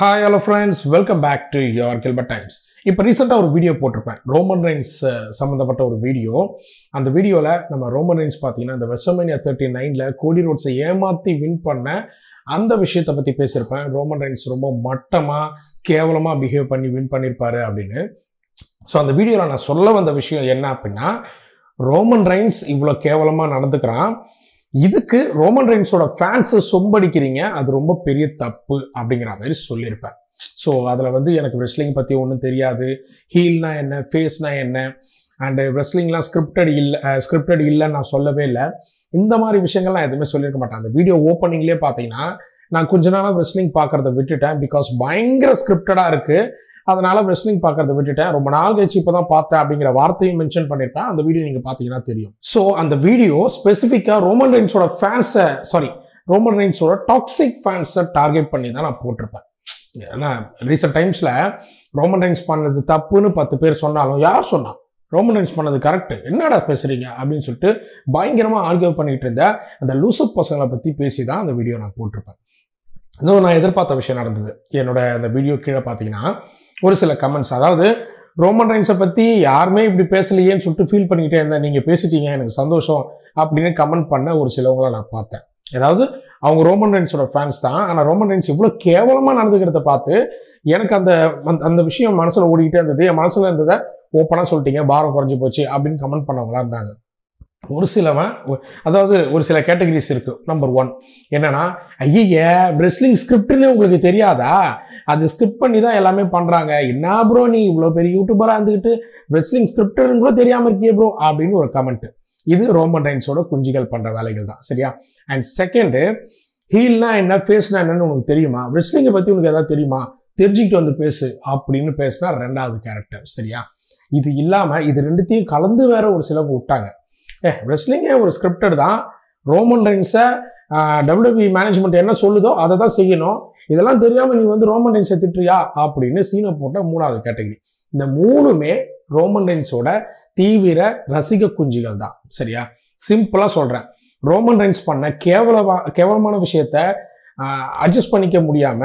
hi hello friends welcome back to your Gilbert Times இப்போ ரீசெண்டாக ஒரு வீடியோ போட்டிருப்பேன் ரோமன் ரைன்ஸ் சம்மந்தப்பட்ட ஒரு வீடியோ அந்த வீடியோவில் நம்ம ரோமன் ரைன்ஸ் பார்த்தீங்கன்னா இந்த வெஸ்டர்மேனியா தேர்ட்டி நைனில் கோடி ரோட்ஸை ஏமாற்றி வின் பண்ண அந்த விஷயத்தை பற்றி பேசியிருப்பேன் ரோமன் ரைன்ஸ் ரொம்ப மட்டமாக கேவலமாக பிஹேவ் பண்ணி வின் பண்ணியிருப்பாரு அப்படின்னு ஸோ அந்த வீடியோவில் நான் சொல்ல வந்த விஷயம் என்ன அப்படின்னா ரோமன் ரைன்ஸ் இவ்வளோ கேவலமாக நடந்துக்கிறான் இதுக்கு ரோமன் ரைன்ஸோட ஃபேன்ஸை சொம்படிக்கிறீங்க அது ரொம்ப பெரிய தப்பு அப்படிங்கிற மாதிரி சொல்லியிருப்பேன் ஸோ அதில் வந்து எனக்கு ரெஸ்லிங் பற்றி ஒன்றும் தெரியாது ஹீல்னா என்ன ஃபேஸ்னா என்ன அண்டு ரெஸ்லிங்லாம் ஸ்கிரிப்டட் இல்லை ஸ்கிரிப்டட் இல்லைன்னு நான் சொல்லவே இல்லை இந்த மாதிரி விஷயங்கள்லாம் எதுவுமே சொல்லியிருக்க மாட்டேன் அந்த வீடியோ ஓப்பனிங்லேயே பார்த்தீங்கன்னா நான் கொஞ்ச நாளாக ரெஸ்லிங் பார்க்கறத விட்டுட்டேன் பிகாஸ் பயங்கர ஸ்கிரிப்டடாக இருக்குது அதனால ரெஸ்லிங் பார்க்கறத விட்டுட்டேன் ரொம்ப நாள் கழிச்சு இப்போ தான் பார்த்தேன் அப்படிங்கிற வார்த்தையும் மென்ஷன் பண்ணியிருப்பேன் அந்த வீடியோ நீங்கள் பார்த்தீங்கன்னா தெரியும் ஸோ அந்த வீடியோ ஸ்பெசிஃபிக்காக ரோமன் ரைன்ஸோட ஃபேன்ஸை சாரி ரோமன் ரைன்ஸோட டாக்ஸிக் ஃபேன்ஸை டார்கெட் பண்ணி தான் நான் போட்டிருப்பேன் ஏன்னா ரீசெண்ட் டைம்ஸில் ரோமன் ரைன்ஸ் பண்ணது தப்புன்னு பத்து பேர் சொன்னாலும் யார் சொன்னா ரோமன் ரைன்ஸ் பண்ணது கரெக்ட் என்னடா பேசுறீங்க அப்படின்னு சொல்லிட்டு பயங்கரமாக ஆர்கியூ பண்ணிட்டு இருந்த அந்த லூசப் பசங்களை பற்றி பேசி தான் அந்த வீடியோ நான் போட்டிருப்பேன் இன்னும் நான் எதிர்பார்த்த விஷயம் நடந்தது என்னோட அந்த வீடியோ கீழே பார்த்தீங்கன்னா ஒரு சில கமெண்ட்ஸ் அதாவது ரோமன் ரைன்ஸை பற்றி யாருமே இப்படி பேசலையேன்னு சொல்லிட்டு ஃபீல் பண்ணிக்கிட்டே இருந்தேன் நீங்கள் பேசிட்டீங்க எனக்கு சந்தோஷம் அப்படின்னு கமெண்ட் பண்ண ஒரு சிலவங்கள நான் பார்த்தேன் அதாவது அவங்க ரோமன் ரைன்ஸோட ஃபேன்ஸ் தான் ஆனால் ரோமன் ரைன்ஸ் இவ்வளோ கேவலமாக நடந்துக்கிறத பார்த்து எனக்கு அந்த அந்த- அந்த விஷயம் மனசில் ஓடிக்கிட்டே இருந்தது என் மனசில் இருந்ததை ஓப்பனாக சொல்லிட்டீங்க பாரம் குறைஞ்சி போச்சு அப்படின்னு கமெண்ட் பண்ணவங்களா இருந்தாங்க ஒரு சிலவன் ஒ- அதாவது ஒரு சில கேட்டகரிஸ் இருக்கு நம்பர் ஒன் என்னன்னா ஐய ரெஸ்லிங் ஸ்கிரிப்ட்னு உங்களுக்கு தெரியாதா அது ஸ்கிரிப்ட் பண்ணி தான் எல்லாமே பண்றாங்க என்ன ப்ரோ நீ இவ்வளோ பெரிய யூடியூபரா இருந்துக்கிட்டு ரெஸ்லிங் ஸ்கிரிப்ட்னு கூட தெரியாம இருக்கியே ப்ரோ அப்படின்னு ஒரு கமெண்ட் இது ரோமன் ரைன்ஸோட குஞ்சுகள் பண்ற வேலைகள் தான் சரியா அண்ட் செகண்ட் ஹீல்னா என்ன ஃபேஸ்னா என்னன்னு உனக்கு தெரியுமா ரெஸ்லிங்கை பத்தி உனக்கு ஏதாவது தெரியுமா தெரிஞ்சுக்கிட்டு வந்து பேசு அப்படின்னு பேசினா ரெண்டாவது கேரக்டர் சரியா இது இல்லாம இது ரெண்டுத்தையும் கலந்து வேற ஒரு சிலவங்க விட்டாங்க ஏ ரெஸ்லிங்கே ஒரு ஸ்கிரிப்டட் தான் ரோமன் ரைன்ஸை டபிள்யூபி மேனேஜ்மெண்ட் என்ன சொல்லுதோ அதை தான் செய்யணும் இதெல்லாம் தெரியாம நீ வந்து ரோமன் ரைன்ஸை திட்டுறியா அப்படின்னு சீனை போட்ட மூணாவது கேட்டகரி இந்த மூணுமே ரோமன் ரைன்ஸோட தீவிர ரசிக குஞ்சுகள் தான் சரியா சிம்பிளா சொல்றேன் ரோமன் ரைன்ஸ் பண்ண கேவலமா கேவலமான விஷயத்த அட்ஜஸ்ட் பண்ணிக்க முடியாம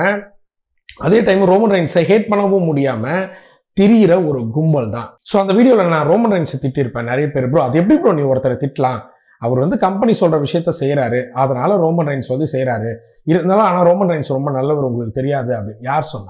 அதே டைம் ரோமன் ரைன்ஸை ஹேட் பண்ணவும் முடியாம திரியிற ஒரு கும்பல் தான் ஸோ அந்த வீடியோவில் நான் ரோமன் ரைன்ஸை திட்டிருப்பேன் நிறைய பேர் ப்ரோ அது எப்படி ப்ரோ நீ ஒருத்தரை திட்டலாம் அவர் வந்து கம்பெனி சொல்ற விஷயத்த செய்றாரு அதனால ரோமன் ரைன்ஸ் வந்து செய்றாரு இருந்தாலும் ஆனால் ரோமன் ரைன்ஸ் ரொம்ப நல்லவர் உங்களுக்கு தெரியாது அப்படின்னு யார் சொன்னா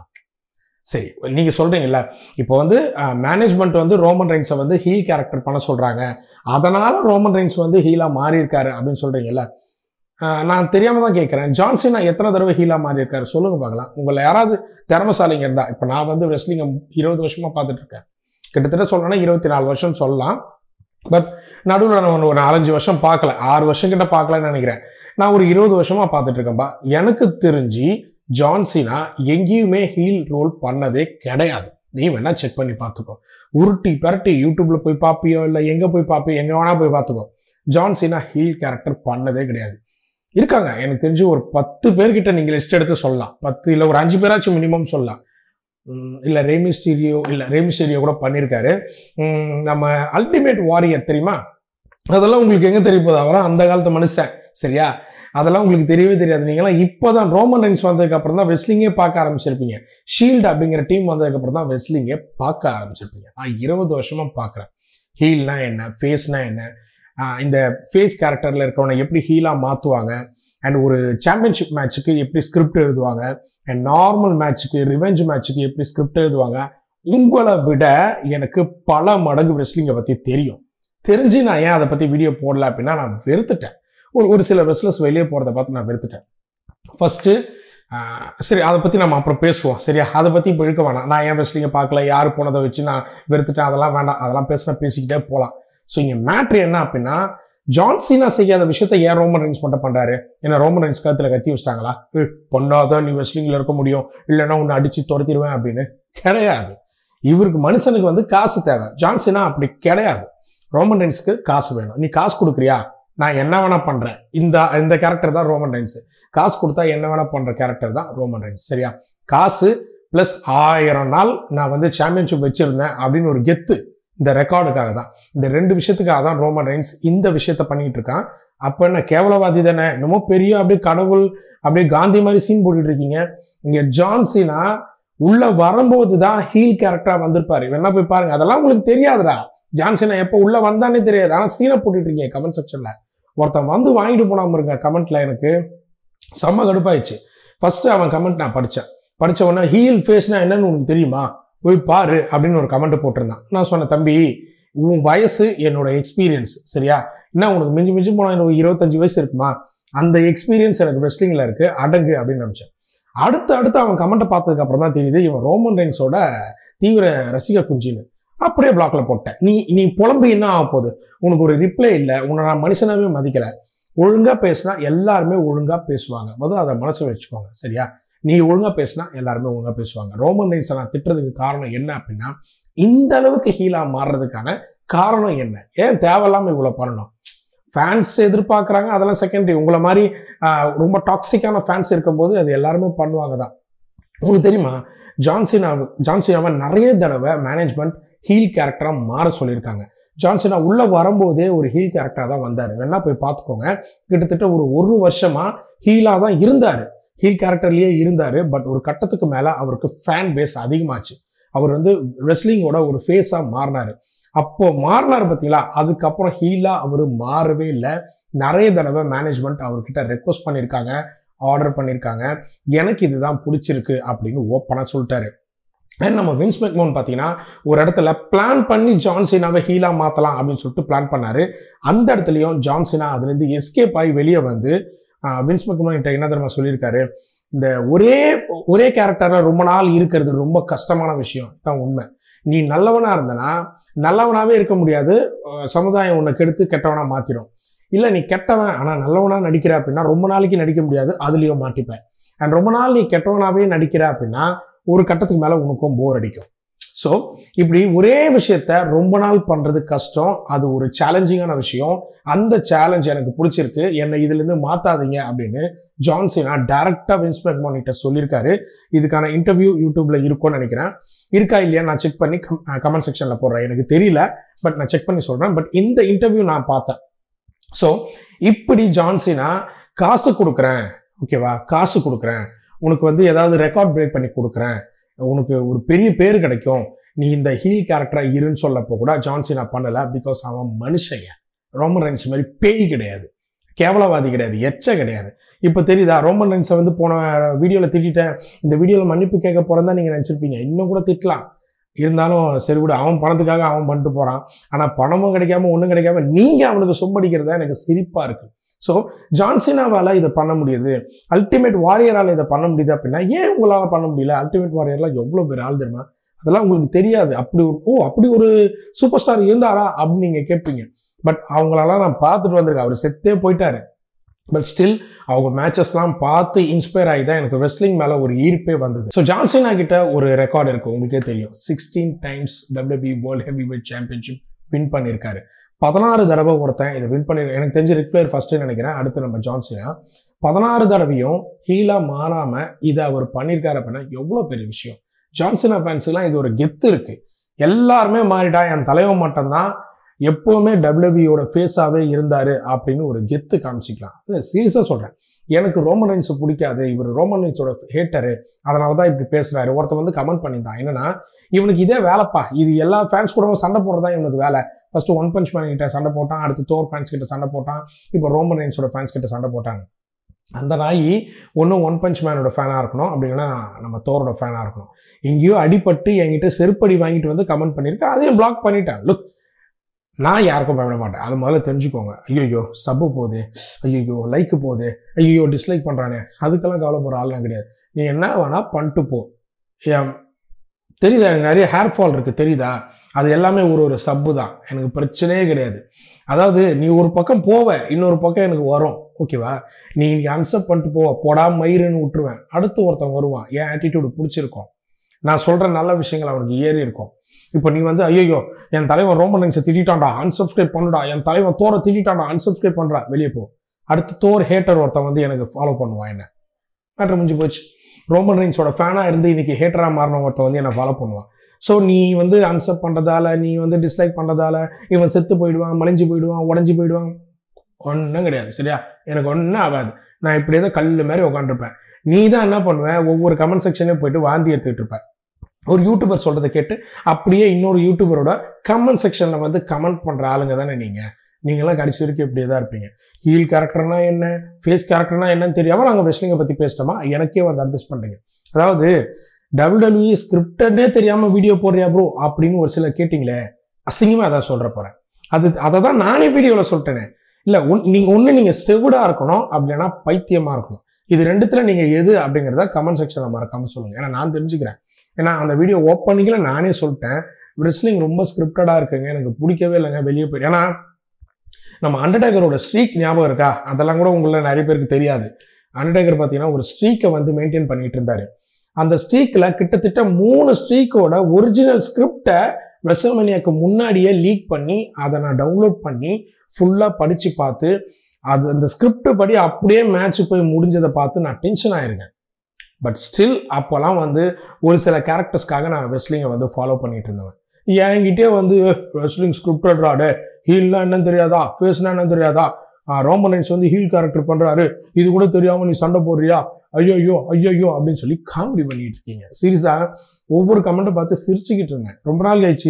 சரி நீங்க சொல்றீங்கல்ல இப்போ வந்து மேனேஜ்மெண்ட் வந்து ரோமன் ரைன்ஸை வந்து ஹீல் கேரக்டர் பண்ண சொல்றாங்க அதனால ரோமன் ரைன்ஸ் வந்து ஹீலா மாறி இருக்காரு அப்படின்னு சொல்றீங்கல்ல ஆஹ் நான் தெரியாம தான் கேட்குறேன் ஜான்சினா எத்தனை தடவை ஹீலா மாறி இருக்காரு சொல்லுங்க பார்க்கலாம் உங்களை யாராவது திறமசாலிங்க இருந்தா இப்போ நான் வந்து ரெஸ்லிங் இருபது வருஷமா பார்த்துட்டு இருக்கேன் கிட்டத்தட்ட சொல்லணும்னா இருபத்தி நாலு வருஷம் சொல்லலாம் பட் நடுவில் நான் ஒன்று ஒரு நாலஞ்சு வருஷம் பார்க்கல ஆறு வருஷம் கிட்ட பார்க்கலன்னு நினைக்கிறேன் நான் ஒரு இருபது வருஷமா பார்த்துட்டு இருக்கேன்பா எனக்கு தெரிஞ்சு ஜான்சினா எங்கேயுமே ஹீல் ரோல் பண்ணதே கிடையாது நீ வேணா செக் பண்ணி பார்த்துக்கோ உருட்டி பரட்டி யூடியூப்ல போய் பார்ப்பியோ இல்லை எங்க போய் பார்ப்பியோ எங்க வேணா போய் பார்த்துக்கோ ஜான்சினா ஹீல் கேரக்டர் பண்ணதே கிடையாது இருக்காங்க எனக்கு தெரிஞ்சு ஒரு பத்து பேர்கிட்ட நீங்க லிஸ்ட் எடுத்து சொல்லலாம் பத்து இல்லை ஒரு அஞ்சு பேராச்சும் மினிமம் சொல்லலாம் உம், இல்ல ரேமிஸ்டீரியோ இல்ல ரேமிஸ்டீரியோ கூட பண்ணியிருக்காரு உம், நம்ம அல்டிமேட் வாரியர் தெரியுமா அதெல்லாம் உங்களுக்கு எங்க தெரிய போகுது அவராம் அந்த காலத்து மனுஷன் சரியா அதெல்லாம் உங்களுக்கு தெரியவே தெரியாது நீங்களாம் இப்போதான் ரோமன் ரைன்ஸ் வந்ததுக்கு அப்புறம் தான் வெஸ்லிங்கே பார்க்க ஆரம்பிச்சிருப்பீங்க ஷீல்டு அப்படிங்கிற டீம் வந்ததுக்கு அப்புறம் தான் வெஸ்லிங்கே பார்க்க ஆரம்பிச்சிருப்பீங்க நான் இருபது வருஷமா பார்க்குறேன் ஹீல்னா என்ன ஃபேஸ்னா என்ன ஆஹ் இந்த ஃபேஸ் கேரக்டர்ல இருக்கவனை எப்படி ஹீலா மாத்துவாங்க அண்ட் ஒரு சாம்பியன்ஷிப் மேட்ச்சுக்கு எப்படி ஸ்கிரிப்ட் எழுதுவாங்க அண்ட் நார்மல் மேட்ச்சுக்கு ரிவெஞ்ச் மேட்ச்சுக்கு எப்படி ஸ்கிரிப்ட் எழுதுவாங்க உங்களை விட எனக்கு பல மடங்கு ரெஸ்லிங்கை பத்தி தெரியும் தெரிஞ்சு நான் ஏன் அதை பத்தி வீடியோ போடல அப்படின்னா நான் வெறுத்துட்டேன் ஒரு ஒரு சில ரெஸ்லர்ஸ் வெளியே போறதை பார்த்து நான் வெறுத்துட்டேன் ஃபர்ஸ்ட் சரி அதை பத்தி நம்ம அப்புறம் பேசுவோம் சரியா அதை பத்தி இப்போ இழுக்க வேணாம் நான் ஏன் ரெஸ்லிங்கை பார்க்கல யார் போனதை வச்சு நான் வெறுத்துட்டேன் அதெல்லாம் வேண்டாம் அதெல்லாம் பேசினா பேசிக்கிட்டே போகலாம் ஸோ இங்க மேட்ரு என்ன அப்படின்னா ஜான்சினா செய்யாத விஷயத்த ஏன் ரோமன் ரைன்ஸ் மட்டும் பண்றாரு ஏன்னா ரோமன் ரைன்ஸ் கழுத்துல கத்தி வச்சிட்டாங்களா ஏய், பொண்ணாதான் நீ வெஸ்லிங்ல இருக்க முடியும் இல்லைன்னா உன்னை அடிச்சு துரத்திடுவேன் அப்படின்னு கிடையாது இவருக்கு மனுஷனுக்கு வந்து காசு தேவை ஜான்சினா அப்படி கிடையாது ரோமன் ரைன்ஸ்க்கு காசு வேணும் நீ காசு கொடுக்குறியா நான் என்ன வேணா பண்றேன் இந்த இந்த கேரக்டர் தான் ரோமன் ரைன்ஸ் காசு கொடுத்தா என்ன வேணா பண்ற கேரக்டர் தான் ரோமன் ரைன்ஸ் சரியா காசு பிளஸ் ஆயிரம் நாள் நான் வந்து சாம்பியன்ஷிப் வச்சிருந்தேன் அப்படின்னு ஒரு கெத்து இந்த ரெக்கார்டுக்காக தான் இந்த ரெண்டு விஷயத்துக்காக தான் ரோமன் ரைன்ஸ் இந்த விஷயத்த பண்ணிட்டு இருக்கான் அப்ப என்ன கேவலவாதி தானே என்னமோ பெரிய அப்படியே கடவுள் அப்படியே காந்தி மாதிரி சீன் போட்டுட்டு இருக்கீங்க இங்க ஜான்சினா உள்ள வரும்போது தான் ஹீல் கேரக்டரா வந்திருப்பாரு வேணா போய் பாருங்க அதெல்லாம் உங்களுக்கு தெரியாதுடா ஜான்சினா எப்போ உள்ள வந்தானே தெரியாது ஆனா சீனை போட்டுட்டு இருக்கீங்க கமெண்ட் செக்ஷன்ல ஒருத்தன் வந்து வாங்கிட்டு போனாம இருங்க கமெண்ட்ல எனக்கு செம்ம கடுப்பாயிடுச்சு ஃபர்ஸ்ட் அவன் கமெண்ட் நான் படித்தேன் படிச்ச உடனே ஹீல் ஃபேஸ்னா என்னன்னு உனக்கு தெரியுமா போய் பாரு அப்படின்னு ஒரு கமெண்ட் போட்டிருந்தான் நான் சொன்னேன் தம்பி உன் வயசு என்னோட எக்ஸ்பீரியன்ஸ் சரியா என்ன உனக்கு மிஞ்சி மிஞ்சி போனால் எனக்கு இருபத்தஞ்சு வயசு இருக்குமா அந்த எக்ஸ்பீரியன்ஸ் எனக்கு ரெஸ்லிங்ல இருக்கு அடங்கு அப்படின்னு நினைச்சேன் அடுத்து அடுத்து அவன் கமெண்ட்டை பார்த்ததுக்கு அப்புறம் தான் தெரியுது இவன் ரோமன் ரெயின்ஸோட தீவிர ரசிக குஞ்சின்னு அப்படியே பிளாக்ல போட்டேன் நீ நீ புலம்பு என்ன ஆக போகுது உனக்கு ஒரு ரிப்ளை இல்லை உன்னை நான் மனுஷனாவே மதிக்கல ஒழுங்கா பேசினா எல்லாருமே ஒழுங்கா பேசுவாங்க முதல்ல அதை மனசு வச்சுக்கோங்க சரியா நீ ஒழுங்கா பேசினா எல்லாருமே ஒழுங்கா பேசுவாங்க ரோமன் ரெயின்ஸை நான் திட்டுறதுக்கு காரணம் என்ன அப்படின்னா இந்த அளவுக்கு ஹீலா மாறுறதுக்கான காரணம் என்ன ஏன் தேவையில்லாம இவ்வளவு பண்ணணும் ஃபேன்ஸ் எதிர்பார்க்குறாங்க அதெல்லாம் செகண்டரி உங்களை மாதிரி ஆஹ், ரொம்ப டாக்ஸிக்கான ஃபேன்ஸ் இருக்கும்போது அது எல்லாருமே பண்ணுவாங்க தான் உங்களுக்கு தெரியுமா ஜான்சினா ஜான்சினாவை நிறைய தடவை மேனேஜ்மெண்ட் ஹீல் கேரக்டராக மாற சொல்லியிருக்காங்க ஜான்சினா உள்ள வரும்போதே ஒரு ஹீல் கேரக்டராக தான் வந்தார் வேணா போய் பார்த்துக்கோங்க கிட்டத்தட்ட ஒரு ஒரு வருஷமா ஹீலாக தான் இருந்தார் ஹீல் கேரக்டர்லயே இருந்தார் பட் ஒரு கட்டத்துக்கு மேலே அவருக்கு ஃபேன் பேஸ் அதிகமாச்சு அவர் வந்து ரெஸ்லிங்கோட ஒரு ஃபேஸாக மாறினார் அப்போ மாறினார் பார்த்தீங்களா அதுக்கப்புறம் ஹீலாக அவர் மாறவே இல்லை நிறைய தடவை மேனேஜ்மெண்ட் அவர்கிட்ட ரெக்வஸ்ட் பண்ணியிருக்காங்க ஆர்டர் பண்ணியிருக்காங்க எனக்கு இதுதான் பிடிச்சிருக்கு அப்படின்னு ஓப்பனாக சொல்லிட்டாரு அண்ட் நம்ம வின்ஸ் மெக்மோன் பார்த்தீங்கன்னா ஒரு இடத்துல பிளான் பண்ணி ஜான்சினாவை ஹீலா மாற்றலாம் அப்படின்னு சொல்லிட்டு பிளான் பண்ணாரு அந்த இடத்துலையும் ஜான்சினா அதுலேருந்து எஸ்கேப் ஆகி வெளியே வந்து ஆஹ், வின்ஸ் மெக்மோன் கிட்ட என்ன தெரியுமா சொல்லியிருக்காரு இந்த ஒரே ஒரே கேரக்டர்ல ரொம்ப நாள் இருக்கிறது ரொம்ப கஷ்டமான விஷயம் தான் உண்மை நீ நல்லவனா இருந்தனா நல்லவனாவே இருக்க முடியாது அஹ், சமுதாயம் உன்னை கெடுத்து கெட்டவனா மாத்திரும் இல்ல நீ கெட்டவன் ஆனா நல்லவனா நடிக்கிற அப்படின்னா ரொம்ப நாளைக்கு நடிக்க முடியாது அதுலயும் மாட்டிப்பேன் அண்ட் ரொம்ப நாள் நீ கெட்டவனாவே நடிக்கிற அப்படின்னா ஒரு கட்டத்துக்கு மேல உனக்கும் போர் அடிக்கும் ஸோ இப்படி ஒரே விஷயத்த ரொம்ப நாள் பண்றது கஷ்டம் அது ஒரு சேலஞ்சிங்கான விஷயம் அந்த சேலஞ்ச் எனக்கு பிடிச்சிருக்கு என்னை இதுல இருந்து மாத்தாதீங்க அப்படின்னு ஜான்சினா டைரக்டா வின்ஸ் மெக்மோன் கிட்ட சொல்லியிருக்காரு இதுக்கான இன்டர்வியூ யூடியூப்ல இருக்கும்னு நினைக்கிறேன் இருக்கா இல்லையா நான் செக் பண்ணி கமெண்ட் செக்ஷன்ல போடுறேன் எனக்கு தெரியல பட் நான் செக் பண்ணி சொல்றேன் பட் இந்த இன்டர்வியூ நான் பார்த்தேன் ஸோ இப்படி ஜான்சினா காசு கொடுக்குறேன் ஓகேவா காசு கொடுக்குறேன் உனக்கு வந்து ஏதாவது ரெக்கார்ட் பிரேக் பண்ணி கொடுக்குறேன் உனக்கு ஒரு பெரிய பேர் கிடைக்கும் நீ இந்த ஹீல் கேரக்டரா இருன்னு சொல்லப்போ கூட ஜான்சினா பண்ணல பிகாஸ் அவன் மனுஷங்க ரோமன் ரென்ஸ் மாதிரி பேய் கிடையாது கேவலவாதி கிடையாது எச்ச கிடையாது இப்போ தெரியுதா ரோமன் ரென்ஸை வந்து போன வீடியோவில் திட்டிட்டேன் இந்த வீடியோவில் மன்னிப்பு கேட்க போகிறதா நீங்கள் நினச்சிருப்பீங்க இன்னும் கூட திட்டலாம் இருந்தாலும் சரி விடு அவன் பணத்துக்காக அவன் பண்ணிட்டு போகிறான் ஆனால் பணமும் கிடைக்காம ஒன்றும் கிடைக்காம நீங்கள் அவனுக்கு சொம்படிக்கிறதா எனக்கு சிரிப்பாக இருக்கு ஸோ ஜான்சினாவால் இதை பண்ண முடியுது அல்டிமேட் வாரியரால் இதை பண்ண முடியுது அப்படின்னா ஏன் உங்களால் பண்ண முடியல அல்டிமேட் வாரியர்லாம் எவ்வளோ பேர் ஆள் தெரியுமா அதெல்லாம் உங்களுக்கு தெரியாது அப்படி ஒரு ஓ அப்படி ஒரு சூப்பர் ஸ்டார் இருந்தாரா அப்படின்னு நீங்கள் கேட்பீங்க பட் அவங்களெல்லாம் நான் பார்த்துட்டு வந்திருக்கேன் அவர் செத்தே போயிட்டாரு பட் ஸ்டில் அவங்க மேட்சஸ்லாம் பார்த்து இன்ஸ்பயர் ஆகி தான் எனக்கு ரெஸ்லிங் மேலே ஒரு ஈர்ப்பே வந்தது ஸோ ஜான்சினா கிட்ட ஒரு ரெக்கார்டு இருக்கு உங்களுக்கே தெரியும் sixteen times WB world heavy weight championship win பண்ணியிருக்காரு பதினாறு தடவை ஒருத்தன் இதை வின் பண்ணி எனக்கு தெரிஞ்ச ரிக்ஃபிளேர் ஃபர்ஸ்ட்டு நினைக்கிறேன் அடுத்து நம்ம ஜான்சினா பதினாறு தடவையும் ஹீலா மாறாம இதை அவர் பண்ணியிருக்காரு அப்படின்னா எவ்வளோ பெரிய விஷயம் ஜான்சினா ஃபேன்ஸுக்குலாம் இது ஒரு கெத்து இருக்கு எல்லாருமே மாறிட்டா என் தலைவன் மட்டும்தான் எப்பவுமே டபிள்யூபியோட ஃபேஸாவே இருந்தாரு அப்படின்னு ஒரு கெத்து காமிச்சிக்கலாம் சீரியஸாக சொல்றேன் எனக்கு ரோமன் ரைன்ஸ் பிடிக்காது இவர் ரோமன் ரைன்ஸோட ஹேட்டரு அதனால தான் இப்படி பேசுறாரு ஒருத்தன் வந்து கமெண்ட் பண்ணியிருந்தான் என்னன்னா இவனுக்கு இதே வேலைப்பா இது எல்லா ஃபேன்ஸ் கூடவும் சண்டை போடுறது தான் இவனுக்கு வேலை ஃபர்ஸ்ட் ஒன் பஞ்ச் மேன் கிட்ட சண்டை போட்டான் அடுத்து தோர் ஃபேன்ஸ் கிட்ட சண்டை போட்டான் இப்போ ரோமன் ரைன்ஸோட ஃபேன்ஸ் கிட்ட சண்டை போட்டாங்க அந்த நாய் ஒன்றும் ஒன் பஞ்ச் மேனோட ஃபேனாக இருக்கணும் அப்படின்னா நம்ம தோரோட ஃபேனாக இருக்கணும் எங்கேயோ அடிபட்டு என்கிட்ட செருப்படி வாங்கிட்டு வந்து கமெண்ட் பண்ணியிருக்கேன் அதையும் பிளாக் பண்ணிட்டேன் லுக் நான் யாருக்கும் பயப்பட மாட்டேன் அது முதல்ல தெரிஞ்சுக்கோங்க ஐயோ சப்பு போகுது ஐயோ லைக்கு போகுது ஐயோ டிஸ்லைக் பண்ணுறானே அதுக்கெல்லாம் கவலைப்படுற ஆள்லாம் கிடையாது நீ என்ன வேணா பண்ணிட்டு போ என் தெரியுதா எனக்கு நிறைய ஹேர் ஃபால் இருக்குது தெரியுதா அது எல்லாமே ஒரு ஒரு சப்பு தான் எனக்கு பிரச்சனையே கிடையாது அதாவது நீ ஒரு பக்கம் போவ இன்னொரு பக்கம் எனக்கு வரும் ஓகேவா நீ அன்சப் பண்ணிட்டு போ போடா மயிருன்னு விட்டுருவேன் அடுத்து ஒருத்தன் வருவான் என் ஆட்டிடியூடு பிடிச்சிருக்கும் நான் சொல்கிற நல்ல விஷயங்கள் அவனுக்கு ஏறி இருக்கும் இப்போ நீ வந்து ஐயோ என் தலைவன் ரோமன் ரைன்ஸை திட்டான்டா அன்சப்ஸ்கிரைப் பண்ணுடா என் தலைவன் தோரை திட்டான்டா அன்சப்ஸ்கிரைப் பண்ணுறா வெளியே போ அடுத்து தோர் ஹேட்டர் ஒருத்தன் வந்து எனக்கு ஃபாலோ பண்ணுவான் என்ன மேட்ரு முடிஞ்சு போச்சு ரோமன் ரைன்ஸோட ஃபேனாக இருந்து இன்னைக்கு ஹேட்டராக மாறின ஒருத்தன் வந்து என்னை ஃபாலோ பண்ணுவான் ஸோ நீ வந்து அன்சப் பண்ணுறதால நீ வந்து டிஸ்லைக் பண்ணுறதால இவன் செத்து போயிடுவான் மலைஞ்சு போயிடுவான் உடஞ்சி போயிடுவான் ஒன்றும் கிடையாது சரியா எனக்கு ஒன்றும் ஆகாது நான் இப்படியே தான் கல் மாதிரி உட்காந்துருப்பேன் நீ தான் என்ன பண்ணுவேன் ஒவ்வொரு கமெண்ட் செக்ஷன்லேயும் போயிட்டு வாந்தி எடுத்துக்கிட்டு இருப்பேன் ஒரு யூடியூபர் சொல்கிறத கேட்டு அப்படியே இன்னொரு யூடியூபரோட கமெண்ட் செக்ஷனில் வந்து கமெண்ட் பண்ணுற ஆளுங்க தானே நீங்கள் நீங்களாம் கடைசி வரைக்கும் இப்படியே தான் இருப்பீங்க ஹீல் கேரக்டர்னா என்ன ஃபேஸ் கேரக்டர்னா என்னன்னு தெரியாமல் நாங்கள் ரெஸ்லிங்கை பற்றி பேசிட்டோமா எனக்கே வந்து அட்வைஸ் பண்ணுறீங்க அதாவது டபிள்யூடபிள்யூ ஸ்கிரிப்டடே தெரியாமல் வீடியோ போடுறியா ப்ரோ அப்படின்னு ஒரு சிலர் கேட்டிங்களே அசிங்கமாக அதான் சொல்கிற போகிறேன் அது அதை தான் நானே வீடியோவில் சொல்லிட்டேனே இல்லை ஒன் நீங்கள் ஒன்று நீங்கள் செவிடாக இருக்கணும் அப்படின்னா பைத்தியமாக இருக்கணும் இது ரெண்டுத்துல நீங்கள் எது அப்படிங்கிறத கமெண்ட் செக்ஷனில் மறக்காமல் சொல்லுங்கள் ஏன்னா நான் தெரிஞ்சுக்கிறேன் ஏன்னா அந்த வீடியோ ஓப்பனிங்கில் நானே சொல்லிட்டேன் ரெஸ்லிங் ரொம்ப ஸ்கிரிப்டடாக இருக்குங்க எனக்கு பிடிக்கவே இல்லைங்க வெளியே போய் ஏன்னா நம்ம அண்டர்டேக்கரோட ஸ்ட்ரீக் ஞாபகம் இருக்கா அதெல்லாம் கூட உங்களை நிறைய பேருக்கு தெரியாது அண்டர்டேக்கர் பார்த்தீங்கன்னா ஒரு ஸ்ட்ரீக்கை வந்து மெயின்டைன் பண்ணிட்டு இருந்தாரு அந்த ஸ்ட்ரீக்கில் கிட்டத்தட்ட மூணு ஸ்ட்ரீக்கோட ஒரிஜினல் ஸ்கிரிப்டை வெசல்மனியாக்கு முன்னாடியே லீக் பண்ணி அதை நான் டவுன்லோட் பண்ணி ஃபுல்லாக படித்து பார்த்து அது அந்த ஸ்கிரிப்ட் படி அப்படியே மேட்ச் போய் முடிஞ்சதை பார்த்து நான் டென்ஷன் ஆயிருக்கேன் பட் ஸ்டில் அப்போல்லாம் வந்து ஒரு சில கேரக்டர்ஸ்க்காக நான் ரெஸ்லிங்கை வந்து ஃபாலோ பண்ணிட்டு இருந்தேன் என்கிட்டே வந்து ரெஸ்லிங் ஸ்கிரிப்டட் ராடு ஹீல்னா என்னன்னு தெரியாதா ஃபேஸ்னா என்னன்னு தெரியாதா ரோமன் ரைன்ஸ் வந்து ஹீல் கேரக்டர் பண்றாரு இது கூட தெரியாம நீ சண்டை போடுறியா ஐயோ ஐயோ அப்படின்னு சொல்லி காமெடி பண்ணிட்டு இருக்கீங்க சீரியஸா ஒவ்வொரு கமெண்ட்டை பார்த்து சிரிச்சுக்கிட்டு இருந்தேன் ரொம்ப நாள் கழிச்சு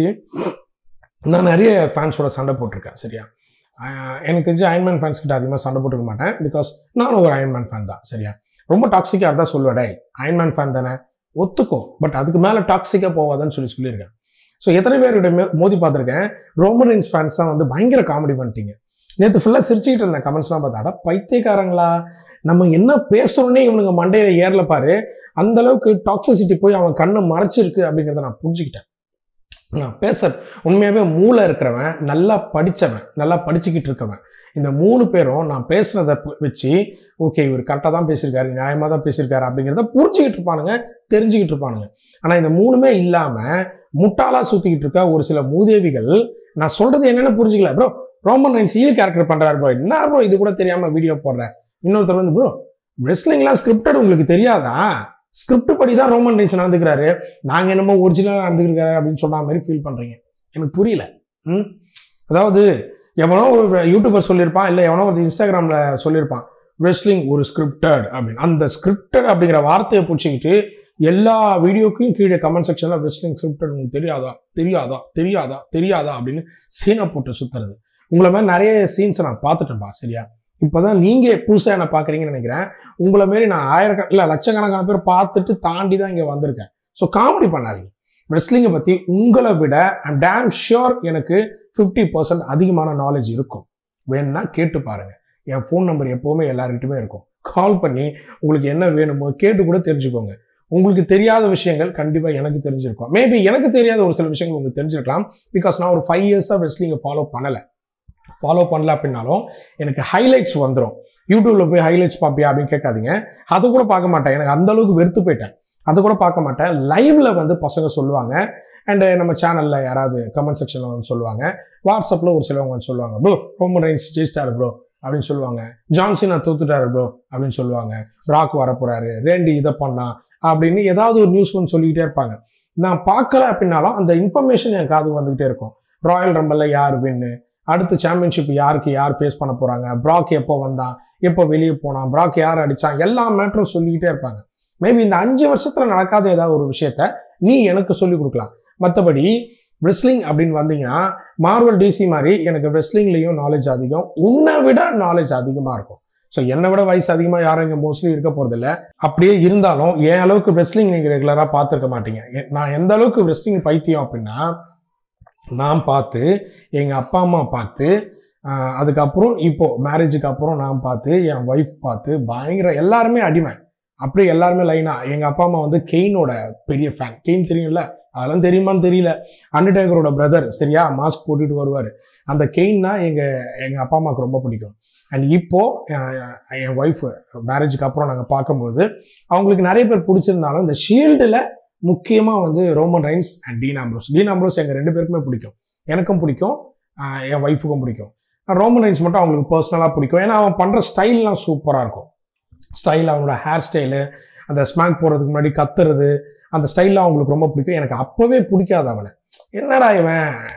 நான் நிறைய ஃபேன்ஸோட சண்டை போட்டிருக்கேன் சரியா ஆஹ் எனக்கு தெரிஞ்சு அயன்மேன் ஃபேன்ஸ் கிட்ட அதிகமாக சண்டை போட்டுக்க மாட்டேன் பிகாஸ் நானும் ஒரு அயன்மேன் ஃபேன் தான் சரியா ரொம்ப டாக்ஸிக்காக இருந்தால் சொல்லுவேன் டேய் அயன்மேன் ஃபேன் தானே ஒத்துக்கோ பட் அதுக்கு மேலே டாக்ஸிக்காக போவாதுன்னு சொல்லி சொல்லியிருக்கேன் ஸோ எத்தனை பேருடைய மே- மோதி பார்த்துருக்கேன் ரோமன் ரைன்ஸ் ஃபேன்ஸ் தான் வந்து பயங்கர காமெடி பண்ணிட்டீங்க நேற்று ஃபுல்லாக சிரிச்சுக்கிட்டு இருந்தேன் கமெண்ட்ஸ்லாம் பார்த்தா அட பைத்தியக்காரங்களா நம்ம என்ன பேசுறோன்னே இவனுங்க மண்டையில ஏறல பாரு அந்த அளவுக்கு டாக்ஸிசிட்டி போய் அவன் கண்ணை மறைச்சிருக்கு அப்படிங்கிறத நான் புரிஞ்சுக்கிட்டேன் நான் பேச உண்மையாகவே மூளை இருக்கிறவன் நல்லா படித்தவன் நல்லா படிச்சுக்கிட்டு இருக்கவன் இந்த மூணு பேரும் நான் பேசுனதை ப- வச்சு ஓகே இவர் கரெக்டாக தான் பேசியிருக்காரு நியாயமாக தான் பேசியிருக்காரு அப்படிங்கிறத புரிஞ்சுக்கிட்டு இருப்பானுங்க தெரிஞ்சுக்கிட்டு இருப்பானுங்க ஆனால் இந்த மூணுமே இல்லாமல் முட்டாளா சுற்றிக்கிட்டு இருக்க ஒரு சில மூதேவிகள் நான் சொல்றது என்னன்னு புரிஞ்சுக்கல bro Roman Reigns heel character பண்றாரு ப்ரோ என்ன ப்ரோ இது கூட தெரியாம வீடியோ போடுறேன் இன்னொருத்தர் வந்து ப்ரோ ரெஸ்லிங்லாம் ஸ்கிரிப்டட் உங்களுக்கு தெரியாதா ஸ்கிரிப்ட் படி தான் ரோமன் ரைன்ஸ் நடந்துக்கிறாரு நாங்க என்னமோ ஒரிஜினலாக நடந்துக்கிறாரு அப்படின்னு சொன்ன மாதிரி ஃபீல் பண்றீங்க எனக்கு புரியல ம் அதாவது எவனோ ஒரு யூடியூபர் சொல்லியிருப்பான் இல்லை எவனோ ஒரு இன்ஸ்டாகிராம்ல சொல்லியிருப்பான் ரெஸ்லிங் ஒரு ஸ்கிரிப்டட் அப்படின்னு அந்த ஸ்கிரிப்டட் அப்படிங்கிற வார்த்தையை பிடிச்சிக்கிட்டு எல்லா வீடியோக்கும் கீழே கமெண்ட் செக்ஷனில் ரெஸ்லிங் ஸ்கிரிப்டட் உங்களுக்கு தெரியாதா தெரியாதா தெரியாதா தெரியாதா அப்படின்னு சீனை போட்டு சுத்துறது உங்களை மாதிரி நிறைய சீன்ஸை நான் பார்த்துட்டேன்ப்பா சரியா இப்போதான் நீங்க புதுசாக என்ன பார்க்குறீங்கன்னு நினைக்கிறேன் உங்களை மாரி நான் ஆயிரக்கண இல்லை லட்சக்கணக்கான பேர் பார்த்துட்டு தாண்டி தான் இங்கே வந்திருக்கேன் ஸோ காமெடி பண்ணாதீங்க ரெஸ்லிங்கை பற்றி உங்களை விட ஐம் டேம் ஷியோர் எனக்கு ஃபிஃப்டி பர்சன்ட் அதிகமான நாலேஜ் இருக்கும் வேணும்னா கேட்டு பாருங்க என் ஃபோன் நம்பர் எப்போவுமே எல்லாருக்கிட்டுமே இருக்கும் கால் பண்ணி உங்களுக்கு என்ன வேணுமோ கேட்டு கூட தெரிஞ்சுக்கோங்க உங்களுக்கு தெரியாத விஷயங்கள் கண்டிப்பாக எனக்கு தெரிஞ்சிருக்கும் மேபி எனக்கு தெரியாத ஒரு சில விஷயங்கள் உங்களுக்கு தெரிஞ்சிருக்கலாம் பிகாஸ் நான் ஒரு ஃபைவ் இயர்ஸாக ரெஸ்லிங்கை ஃபாலோ பண்ணலை ஃபாலோ பண்ணல அப்படின்னாலும் எனக்கு ஹைலைட்ஸ் வந்துடும் யூடியூப்ல போய் ஹைலைட்ஸ் பார்ப்பியா அப்படின்னு கேட்காதீங்க அது கூட பார்க்க மாட்டேன் எனக்கு அந்த அளவுக்கு வெறுத்து போயிட்டேன் அது கூட பார்க்க மாட்டேன் லைவ்ல வந்து பசங்க சொல்லுவாங்க அண்ட் நம்ம சேனல்ல யாராவது கமெண்ட் செக்ஷன்ல வந்து சொல்லுவாங்க வாட்ஸ்அப்ல ஒரு சிலவங்க வந்து சொல்லுவாங்க ப்ரோ ரோமன் ரைன்ஸ் ஜெயிச்சிட்டாரு ப்ரோ அப்படின்னு சொல்லுவாங்க ஜான்சினா தோத்துட்டாரு ப்ரோ அப்படின்னு சொல்லுவாங்க ராக் வரப்போறாரு ரேண்டி இதை பண்ணா அப்படின்னு ஏதாவது ஒரு நியூஸ் வந்து சொல்லிக்கிட்டே இருப்பாங்க நான் பார்க்கல அப்படின்னாலும் அந்த இன்ஃபர்மேஷன் என் காது வந்துகிட்டே இருக்கும் ராயல் ரம்பல்ல யார் வின்னு அடுத்த சாம்பியன்ஷிப் யாருக்கு யார் ஃபேஸ் பண்ண போறாங்க ப்ராக் எப்போ வந்தான் எப்போ வெளியே போனான் ப்ராக் யார் அடிச்சான் எல்லா மேட்டரும் சொல்லிக்கிட்டே இருப்பாங்க மேபி இந்த அஞ்சு வருஷத்துல நடக்காத ஏதாவது ஒரு விஷயத்த நீ எனக்கு சொல்லி கொடுக்கலாம் மற்றபடி ரெஸ்லிங் அப்படின்னு வந்தீங்கன்னா மார்வல் டிசி மாதிரி எனக்கு ரெஸ்லிங்லேயும் நாலேஜ் அதிகம் உன்னை விட நாலேஜ் அதிகமாக இருக்கும் ஸோ என்னை விட வயசு அதிகமாக யாரும் இங்கே மோஸ்ட்லி இருக்க போகிறதில்ல அப்படியே இருந்தாலும் என் அளவுக்கு ரெஸ்லிங் நீங்கள் ரெகுலராக பார்த்துருக்க மாட்டீங்க எ- நான் எந்த அளவுக்கு ரெஸ்லிங் பைத்தியம் அப்படின்னா நான் பார்த்து எங்கள் அப்பா அம்மா பார்த்து ஆஹ், அதுக்கப்புறம் இப்போ மேரேஜுக்கு அப்புறம் நான் பார்த்து என் ஒய்ஃப் பார்த்து பயங்கர எல்லாருமே அடிமை அப்படியே எல்லாருமே லைனா எங்கள் அப்பா அம்மா வந்து கெயினோட பெரிய ஃபேன் கெயின் தெரியும்ல அதெல்லாம் தெரியுமான்னு தெரியல அண்டர்டேக்கரோட பிரதர் சரியா மாஸ்க் போட்டுட்டு வருவார் அந்த கெயின்னா எங்கள் எங்கள் அப்பா அம்மாவுக்கு ரொம்ப பிடிக்கும் அண்ட் இப்போ அஹ், என் ஒய்ஃப் மேரேஜுக்கு அப்புறம் நாங்கள் பார்க்கும்போது அவங்களுக்கு நிறைய பேர் பிடிச்சிருந்தாலும் இந்த ஷீல்டில் முக்கியமாக வந்து Roman Reigns and Dean Ambrose Dean Ambrose எங்கள் ரெண்டு பேருக்குமே பிடிக்கும் எனக்கும் பிடிக்கும் ஆஹ் என் ஒய்ஃபுக்கும் பிடிக்கும் ரோமன் ரைன்ஸ் மட்டும் அவங்களுக்கு பர்சனலாக பிடிக்கும் ஏன்னா அவன் பண்ணுற ஸ்டைல்லாம் சூப்பராக இருக்கும் ஸ்டைல் அவனோட ஹேர் ஸ்டைலு அந்த ஸ்மாக் போடுறதுக்கு முன்னாடி கத்துறது அந்த ஸ்டைல்லாம் அவங்களுக்கு ரொம்ப பிடிக்கும் எனக்கு அப்போவே பிடிக்காது அவனை என்னடா இவன்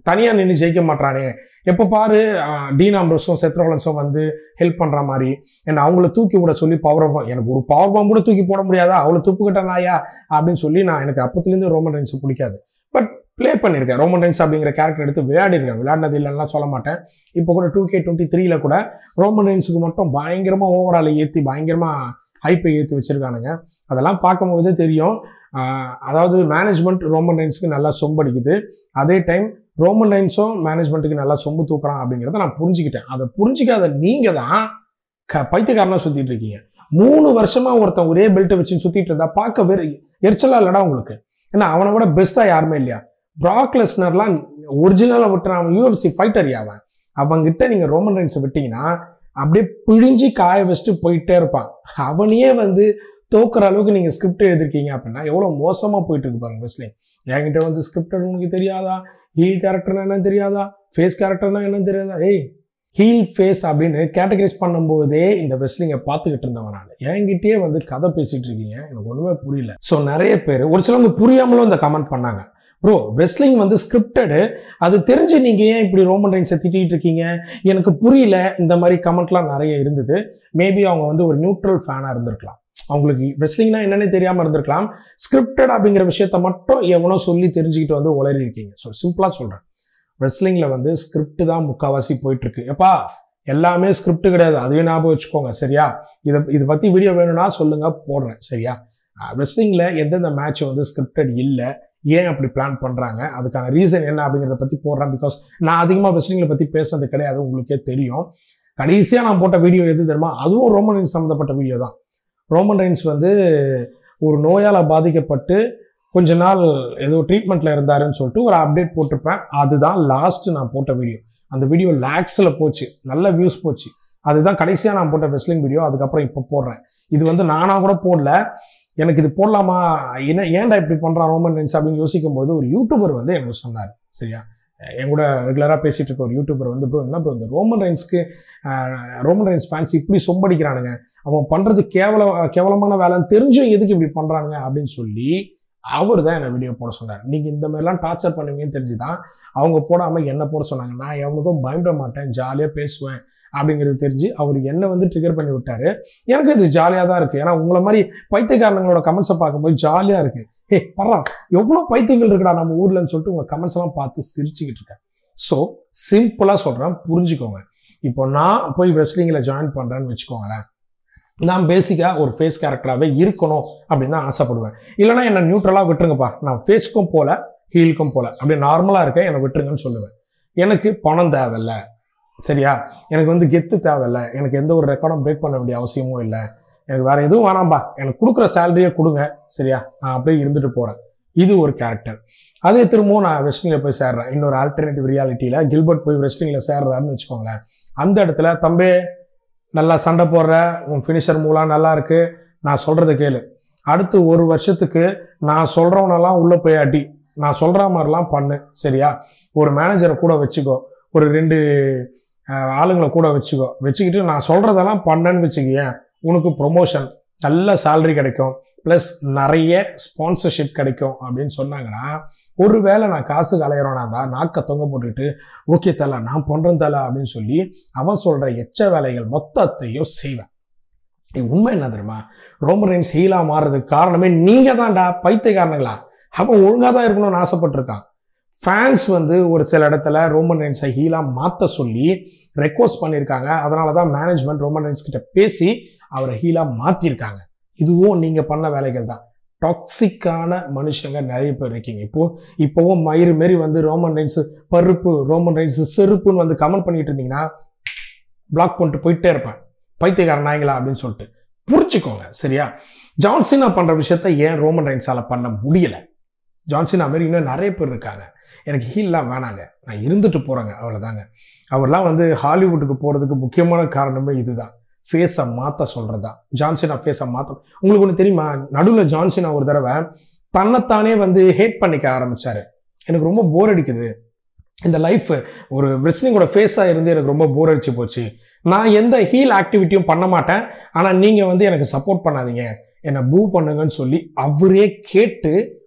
தனியாக நின்று ஜெயிக்க மாட்டானே எப்போ பாரு ஆஹ், டீன் ஆம்ப்ரோஸும் செத்ரோலன்ஸும் வந்து ஹெல்ப் பண்ணுற மாதிரி என்ன அவங்கள தூக்கி விட சொல்லி பவர் எனக்கு ஒரு பவர் பாம்பு கூட தூக்கி போட முடியாதா அவளை துப்புக்கிட்ட நாயா அப்படின்னு சொல்லி நான் எனக்கு அப்பத்துலேருந்து ரோமன் ரெயின்ஸ் பிடிக்காது பட் ப்ளே பண்ணியிருக்கேன் ரோமன் ரெயின்ஸ் அப்படிங்கிற கேரக்டர் எடுத்து விளையாடிருக்கேன் விளையாடினது இல்லைன்னா சொல்ல மாட்டேன் இப்போ கூட டூ கே டுவெண்ட்டி த்ரீல கூட ரோமன் ரெயின்ஸுக்கு மட்டும் பயங்கரமாக ஓவரால் ஏற்றி பயங்கரமாக ஹைப்பை ஏற்றி வச்சிருக்கானுங்க அதெல்லாம் பார்க்கும்போது தெரியும் ஆஹ் அதாவது மேனேஜ்மெண்ட் ரோமன் ரெயின்ஸுக்கு நல்லா சொம்படிக்குது அதே டைம் ரோமன் ரெயின்ஸும் மேனேஜ்மெண்ட்டுக்கு நல்லா சொம்பு தூக்குறான் அப்படிங்கிறத நான் புரிஞ்சுக்கிட்டேன் அதை புரிஞ்சிக்காத நீங்க தான் க பைத்தியக்காரனா சுத்திட்டு இருக்கீங்க மூணு வருஷமா ஒருத்தன் ஒரே பெல்ட்டை வச்சு சுத்திட்டு இருந்தா பார்க்க வேற எரிச்சலா இல்லடா உங்களுக்கு ஏன்னா அவனை விட பெஸ்டா யாருமே இல்லையா பிராக் லெஸ்னர்லாம் ஒரிஜினலா விட்டு அவன் யூஎஃப்சி ஃபைட்டர் அவன் அவன்கிட்ட நீங்க ரோமன் ரெயின்ஸை விட்டீங்கன்னா அப்படியே பிழிஞ்சு காய வச்சுட்டு போயிட்டே இருப்பான் அவனையே வந்து தோக்குற அளவுக்கு நீங்க ஸ்கிரிப்ட் எழுதிருக்கீங்க அப்படின்னா எவ்வளவு மோசமா போயிட்டு இருக்கு பாருங்க வெஸ்லிங் என்கிட்ட வந்து ஸ்கிரிப்ட் உனக்கு தெரியாதா ஹீல் கேரக்டர்னா என்னன்னு தெரியாதா ஃபேஸ் கேரக்டர்னா என்னன்னு தெரியாதா ஏய் ஹீல் ஃபேஸ் அப்படின்னு கேட்டகரைஸ் பண்ணும்போதே இந்த வெஸ்லிங்கை பார்த்துக்கிட்டு இருந்தவன் நான் என்கிட்டயே வந்து கதை பேசிட்டு இருக்கீங்க எனக்கு ஒண்ணுமே புரியல ஸோ நிறைய பேர் ஒரு சிலவங்க புரியாமலும் இந்த கமெண்ட் பண்ணாங்க ப்ரோ ரெஸ்லிங் வந்து ஸ்கிரிப்டடு அது தெரிஞ்சு நீங்க ஏன் இப்படி ரோமன் ரைன்ஸை திட்டிட்டு இருக்கீங்க எனக்கு புரியல இந்த மாதிரி கமெண்ட்லாம் நிறைய இருந்தது மேபி அவங்க வந்து ஒரு நியூட்ரல் ஃபேனா இருந்திருக்கலாம் அவங்களுக்கு ரெஸ்லிங்னா என்னன்னே தெரியாம இருந்திருக்கலாம் ஸ்கிரிப்டட் அப்படிங்கிற விஷயத்த மட்டும் எவனோ சொல்லி தெரிஞ்சுக்கிட்டு வந்து உளறி இருக்கீங்க ஸோ சிம்பிளா சொல்றேன் ரெஸ்லிங்ல வந்து ஸ்கிரிப்ட் தான் முக்காவாசி போயிட்டு இருக்கு எப்பா எல்லாமே ஸ்கிரிப்ட் கிடையாது அதையும் ஞாபகம் வச்சுக்கோங்க சரியா இதை இதை பத்தி வீடியோ வேணும்னா சொல்லுங்க போடுறேன் சரியா ரெஸ்லிங்ல எந்தெந்த மேட்ச் வந்து ஸ்கிரிப்டட் இல்லை ஏன் அப்படி பிளான் பண்றாங்க அதுக்கான ரீசன் என்ன அப்படிங்கிறத பத்தி போடுறேன் பிகாஸ் நான் அதிகமாக ரெஸ்லிங்ல பத்தி பேசுனது கிடையாது உங்களுக்கே தெரியும் கடைசியா நான் போட்ட வீடியோ எது தெரியுமா அதுவும் ரோமன் ரைன்ஸ் சம்மந்தப்பட்ட வீடியோ தான் ரோமன் ரைன்ஸ் வந்து ஒரு நோயால பாதிக்கப்பட்டு கொஞ்ச நாள் ஏதோ ட்ரீட்மெண்ட்ல இருந்தாருன்னு சொல்லிட்டு ஒரு அப்டேட் போட்டிருப்பேன் அதுதான் லாஸ்ட் நான் போட்ட வீடியோ அந்த வீடியோ லேக்ஸில் போச்சு நல்ல வியூஸ் போச்சு அதுதான் கடைசியாக நான் போட்ட ரெஸ்லிங் வீடியோ அதுக்கப்புறம் இப்போ போடுறேன் இது வந்து நானாக கூட போடல எனக்கு இது போடலாமா என்ன ஏன்டா இப்படி பண்ணுறான் ரோமன் ரென்ஸ் அப்படின்னு யோசிக்கும் போது ஒரு யூடியூபர் வந்து எனக்கு சொன்னார் சரியா என் கூட ரெகுலராக பேசிட்டு இருக்க ஒரு யூடியூபர் வந்து ப்ரோ என்ன ப்ரோ இந்த ரோமன் ரைன்ஸ்க்கு ரோமன் ரைன்ஸ் ஃபேன்ஸ் இப்படி சொம்படிக்கிறானுங்க அவன் பண்ணுறது கேவல கேவலமான வேலைன்னு தெரிஞ்சும் எதுக்கு இப்படி பண்ணுறானுங்க அப்படின்னு சொல்லி அவர் தான் என்னை வீடியோ போட சொன்னார் நீங்கள் இந்த மாதிரிலாம் டார்ச்சர் பண்ணுவீங்கன்னு தெரிஞ்சு தான் அவங்க போடாமல் என்ன போட சொன்னாங்க நான் எவனுக்கும் பயப்பட மாட்டேன் ஜாலியாக பேசுவேன் அப்படிங்கிறது தெரிஞ்சு அவர் என்ன வந்து ட்ரிகர் பண்ணி விட்டாரு எனக்கு இது ஜாலியாக தான் இருக்குது ஏன்னா உங்களை மாதிரி பைத்தியக்காரங்களோட கமெண்ட்ஸை பார்க்கும்போது ஜாலியாக இருக்குது ஹே பரவா எவ்வளோ பைத்தியங்கள் இருக்குடா நம்ம ஊர்லன்னு சொல்லிட்டு உங்கள் கமெண்ட்ஸ் எல்லாம் பார்த்து சிரிச்சுக்கிட்டு இருக்கேன் ஸோ சிம்பிளாக சொல்கிறேன் புரிஞ்சுக்கோங்க இப்போ நான் போய் ரெஸ்லிங்கில் ஜாயின் பண்ணுறேன்னு வச்சுக்கோங்களேன் நான் பேசிக்காக ஒரு ஃபேஸ் கேரக்டராகவே இருக்கணும் அப்படின்னு தான் ஆசைப்படுவேன் இல்லைனா என்னை நியூட்ரலாக விட்டுருங்கப்பா நான் ஃபேஸ்க்கும் போல ஹீலுக்கும் போல அப்படியே நார்மலாக இருக்கேன் என்னை விட்டுருங்கன்னு சொல்லுவேன் எனக்கு பணம் தேவையில்ல சரியா எனக்கு வந்து கெத்து தேவையில்ல எனக்கு எந்த ஒரு ரெக்கார்டும் பிரேக் பண்ண வேண்டிய அவசியமும் இல்லை எனக்கு வேற எதுவும் வேணாம்பா எனக்கு கொடுக்குற சேலரியை கொடுங்க சரியா நான் அப்படியே இருந்துட்டு போகிறேன் இது ஒரு கேரக்டர் அதே திரும்பவும் நான் வெஸ்டிங்கில் போய் சேர்றேன் இன்னொரு ஆல்டர்னேட்டிவ் ரியாலிட்டியில் கில்பர்ட் போய் வெஸ்டிங்கில் சேர்றாருன்னு வச்சுக்கோங்களேன் அந்த இடத்துல தம்பி நல்லா சண்டை போடுற உன் ஃபினிஷர் மூலம் நல்லா இருக்கு நான் சொல்றத கேளு அடுத்து ஒரு வருஷத்துக்கு நான் சொல்றவனெல்லாம் உள்ள போய் அடி நான் சொல்ற மாதிரிலாம் பண்ணு சரியா ஒரு மேனேஜரை கூட வச்சுக்கோ ஒரு ரெண்டு அஹ், ஆளுங்களை கூட வச்சுக்கோ வச்சுக்கிட்டு நான் சொல்றதெல்லாம் பண்ணேன்னு வச்சுக்கியேன் உனக்கு ப்ரொமோஷன் நல்ல salary கிடைக்கும் ப்ளஸ் நிறைய ஸ்பான்சர்ஷிப் கிடைக்கும் அப்படின்னு சொன்னாங்கன்னா ஒருவேளை நான் காசுக்கு அலையிறோனா தான் நாக்க தொங்க போட்டுட்டு ஓகே தல நான் பண்றேன் தல அப்படின்னு சொல்லி அவன் சொல்ற எச்ச வேலைகள் மொத்தத்தையும் செய்வேன் இது உண்மை என்ன தெரியுமா ரோமன் ரைன்ஸ் ஹீலா மாறுறதுக்கு காரணமே நீங்க தான்டா பைத்தியக்காரனுங்களா அவன் ஒழுங்கா தான் இருக்கணும்னு ஆசைப்பட்டிருக்கான் ஃபேன்ஸ் வந்து ஒரு சில இடத்துல ரோமன் ரைன்ஸை ஹீலா மாற்ற சொல்லி ரெக்வஸ்ட் பண்ணியிருக்காங்க அதனால தான் மேனேஜ்மெண்ட் ரோமன் ரைன்ஸ் கிட்ட பேசி அவரை ஹீலா மாற்றிருக்காங்க இதுவும் நீங்க பண்ண வேலைகள் தான் டாக்ஸிக்கான மனுஷங்க நிறைய பேர் இருக்கீங்க இப்போ இப்போவும் மயிறு மாரி வந்து ரோமன் ரைன்ஸ் பருப்பு ரோமன் ரைன்ஸ் செருப்புன்னு வந்து கமெண்ட் பண்ணிட்டு இருந்தீங்கன்னா பிளாக் பண்ணிட்டு போயிட்டே இருப்பேன் பைத்தியக்கார நாய்ங்களா அப்படின்னு சொல்லிட்டு புரிஞ்சுக்கோங்க சரியா ஜான்சினா பண்ற விஷயத்த ஏன் ரோமன் ரைன்ஸால பண்ண முடியல ஜான்சினா மாரி இன்னும் நிறைய பேர் இருக்காங்க எனக்கு ஹீல்லாம் வேணாங்க நான் இருந்துட்டு போறேங்க அவ்வளோதாங்க அவர்லாம் வந்து ஹாலிவுட்டுக்கு போறதுக்கு முக்கியமான காரணமே இதுதான் ஃபேஸை மாற்ற சொல்றதா ஜான்சினா ஃபேஸை மாற்ற உங்களுக்கு ஒன்று தெரியுமா நடுவில் ஜான்சினா ஒரு தடவை தன்னைத்தானே வந்து ஹேட் பண்ணிக்க ஆரம்பிச்சாரு எனக்கு ரொம்ப போர் அடிக்குது இந்த லைஃப் ஒரு ரெஸ்லிங்கோட ஃபேஸாக இருந்து எனக்கு ரொம்ப போர் அடிச்சு போச்சு நான் எந்த ஹீல் ஆக்டிவிட்டியும் பண்ண மாட்டேன் ஆனால் நீங்கள் வந்து எனக்கு சப்போர்ட் பண்ணாதீங்க என்னை பூ பண்ணுங்கன்னு சொல்லி அவரே கேட்டு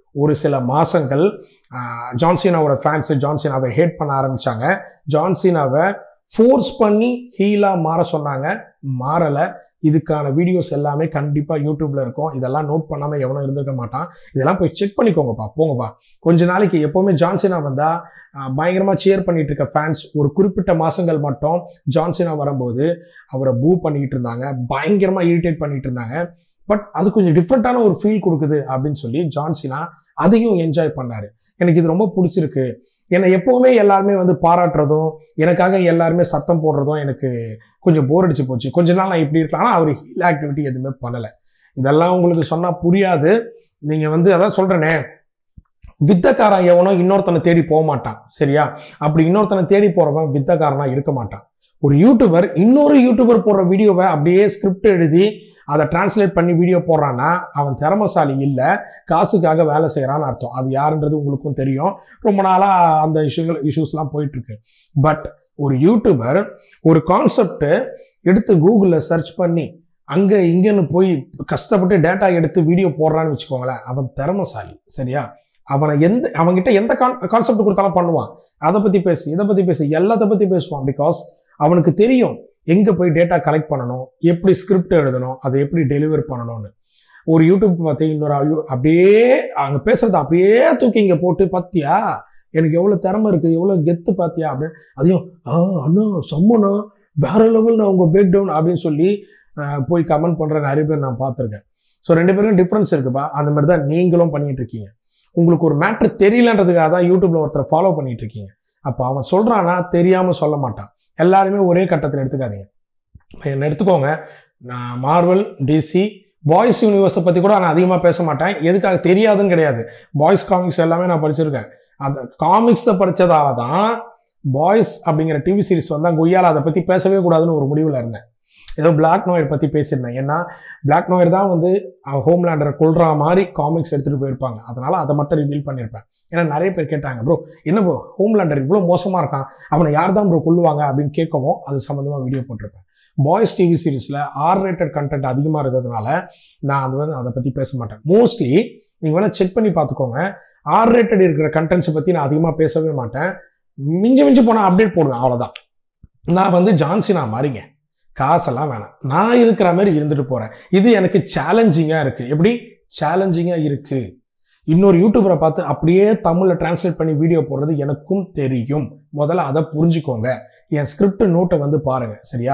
ஒரு சில மாசங்கள் ஜான்சினாவோட ஃபேன்ஸு ஜான்சினாவை ஹேட் பண்ண ஆரம்பிச்சாங்க ஜான்சினாவை ஃபோர்ஸ் பண்ணி ஹீலா மாற சொன்னாங்க மாறலை இதுக்கான வீடியோஸ் எல்லாமே கண்டிப்பாக யூடியூப்ல இருக்கும் இதெல்லாம் நோட் பண்ணாமல் எவனும் இருந்திருக்க மாட்டான் இதெல்லாம் போய் செக் பண்ணிக்கோங்கப்பா போங்கப்பா கொஞ்ச நாளைக்கு எப்போவுமே ஜான்சினா வந்தால் பயங்கரமாக சேர் பண்ணிட்டு இருக்க ஃபேன்ஸ் ஒரு குறிப்பிட்ட மாதங்கள் மட்டும் ஜான்சினா வரும்போது அவரை பூ பண்ணிக்கிட்டு இருந்தாங்க பயங்கரமாக இரிட்டேட் பண்ணிட்டு இருந்தாங்க பட் அது கொஞ்சம் டிஃப்ரெண்ட்டான ஒரு ஃபீல் கொடுக்குது அப்படின்னு சொல்லி ஜான்சினா அதையும் என்ஜாய் பண்ணாரு எனக்கு இது ரொம்ப பிடிச்சிருக்கு என்னை எப்போவுமே எல்லாருமே வந்து பாராட்டுறதும் எனக்காக எல்லாருமே சத்தம் போடுறதும் எனக்கு கொஞ்சம் போர் அடிச்சு போச்சு கொஞ்ச நாள் நான் இப்படி இருக்கலாம் ஆனால் அவர் ஹீல் ஆக்டிவிட்டி எதுவுமே பண்ணலை இதெல்லாம் உங்களுக்கு சொன்னால் புரியாது நீங்கள் வந்து அதான் சொல்கிறேனே வித்தக்காரன் எவனோ இன்னொருத்தனை தேடி போக மாட்டான் சரியா அப்படி இன்னொருத்தனை தேடி போறவன் வித்தக்காரனா இருக்க மாட்டான் ஒரு யூடியூபர் இன்னொரு யூடியூபர் போடுற வீடியோவை அப்படியே ஸ்கிரிப்ட் எழுதி அதை டிரான்ஸ்லேட் பண்ணி வீடியோ போடுறான்னா அவன் திறமசாலி இல்லை காசுக்காக வேலை செய்கிறான்னு அர்த்தம் அது யாருன்றது உங்களுக்கும் தெரியும் ரொம்ப நாளாக அந்த இஷ்யூகள் இஷ்யூஸ்லாம் போயிட்டு இருக்கு பட் ஒரு யூடியூபர் ஒரு கான்செப்ட் எடுத்து கூகுளில் சர்ச் பண்ணி அங்கே இங்கேன்னு போய் கஷ்டப்பட்டு டேட்டா எடுத்து வீடியோ போடுறான்னு வச்சுக்கோங்களேன் அவன் திறமசாலி சரியா அவனை எந்த அவன்கிட்ட எந்த கான் கான்செப்ட் கொடுத்தாலும் பண்ணுவான் அதை பற்றி பேசு இதை பற்றி பேசு எல்லாத்த பற்றி பேசுவான் பிகாஸ் அவனுக்கு தெரியும் எங்கே போய் டேட்டா கலெக்ட் பண்ணணும் எப்படி ஸ்கிரிப்ட் எழுதணும் அதை எப்படி டெலிவர் பண்ணணும்னு ஒரு யூடியூப் பார்த்து இன்னொரு ஐயோ- அப்படியே அங்கே பேசுறத அப்படியே தூக்கி இங்கே போட்டு பார்த்தியா எனக்கு எவ்வளோ திறமை இருக்குது எவ்வளோ கெத்து பார்த்தியா அப்படின்னு அதையும் ஆ அண்ணா செம்மண்ணா வேற லெவல் நான் உங்கள் பிரேக் டவுன் அப்படின்னு சொல்லி ஆஹ், போய் கமெண்ட் பண்ணுற நிறைய பேர் நான் பார்த்துருக்கேன் ஸோ ரெண்டு பேருக்கும் டிஃப்ரென்ஸ் இருக்குப்பா அந்த மாதிரி தான் நீங்களும் பண்ணிட்டு இருக்கீங்க உங்களுக்கு ஒரு மேட்ரு தெரியலன்றதுக்காக தான் யூடியூப்ல ஒருத்தரை ஃபாலோ பண்ணிட்டு இருக்கீங்க அப்போ அவன் சொல்றானா தெரியாம சொல்ல மாட்டான் எல்லாருமே ஒரே கட்டத்தில் எடுத்துக்காதீங்க இப்ப என்ன எடுத்துக்கோங்க நான் மார்வல் டிசி பாய்ஸ் யூனிவர்ஸை பற்றி கூட நான் அதிகமாக பேச மாட்டேன் எதுக்காக தெரியாதுன்னு கிடையாது பாய்ஸ் காமிக்ஸ் எல்லாமே நான் படிச்சிருக்கேன் அந்த காமிக்ஸை படித்ததால தான் பாய்ஸ் அப்படிங்கிற டிவி சீரிஸ் வந்தால் கொய்யால அதை பற்றி பேசவே கூடாதுன்னு ஒரு முடிவில் இருந்தேன் ஏதோ பிளாக் நோயர் பற்றி பேசியிருந்தேன் ஏன்னா பிளாக் நோயர் தான் வந்து ஹோம்லேண்டரை கொள்ற மாதிரி காமிக்ஸ் எடுத்துகிட்டு போயிருப்பாங்க அதனால அதை மட்டும் ரிவீல் பண்ணியிருப்பேன் ஏன்னா நிறைய பேர் கேட்டாங்க ப்ரோ என்ன ப்ரோ ஹோம்லேண்டர் இவ்வளோ மோசமாக இருக்கான் அவனை யார் தான் ப்ரோ கொள்ளுவாங்க அப்படின்னு கேட்கவும் அது சம்மந்தமாக வீடியோ போட்டிருப்பேன் பாய்ஸ் டிவி சீரிஸில் ஆர் ரேட்டட் கண்டென்ட் அதிகமாக இருக்கிறதுனால நான் அது வந்து அதை பற்றி பேச மாட்டேன் மோஸ்ட்லி நீங்கள் வேணால் செக் பண்ணி பார்த்துக்கோங்க ஆர் ரேட்டட் இருக்கிற கண்டென்ட்ஸை பற்றி நான் அதிகமாக பேசவே மாட்டேன் மிஞ்சி மிஞ்சி போனால் அப்டேட் போடுவேன் அவ்வளோதான் நான் வந்து ஜான்சினா மாதிரிங்க காசெல்லாம் வேணாம் நான் இருக்கிற மாதிரி இருந்துட்டு போகிறேன் இது எனக்கு சேலஞ்சிங்காக இருக்குது எப்படி சேலஞ்சிங்காக இருக்குது இன்னொரு யூடியூபரை பார்த்து அப்படியே தமிழில் டிரான்ஸ்லேட் பண்ணி வீடியோ போடுறது எனக்கும் தெரியும் முதல்ல அதை புரிஞ்சுக்கோங்க என் ஸ்கிரிப்ட் நோட்டை வந்து பாருங்க சரியா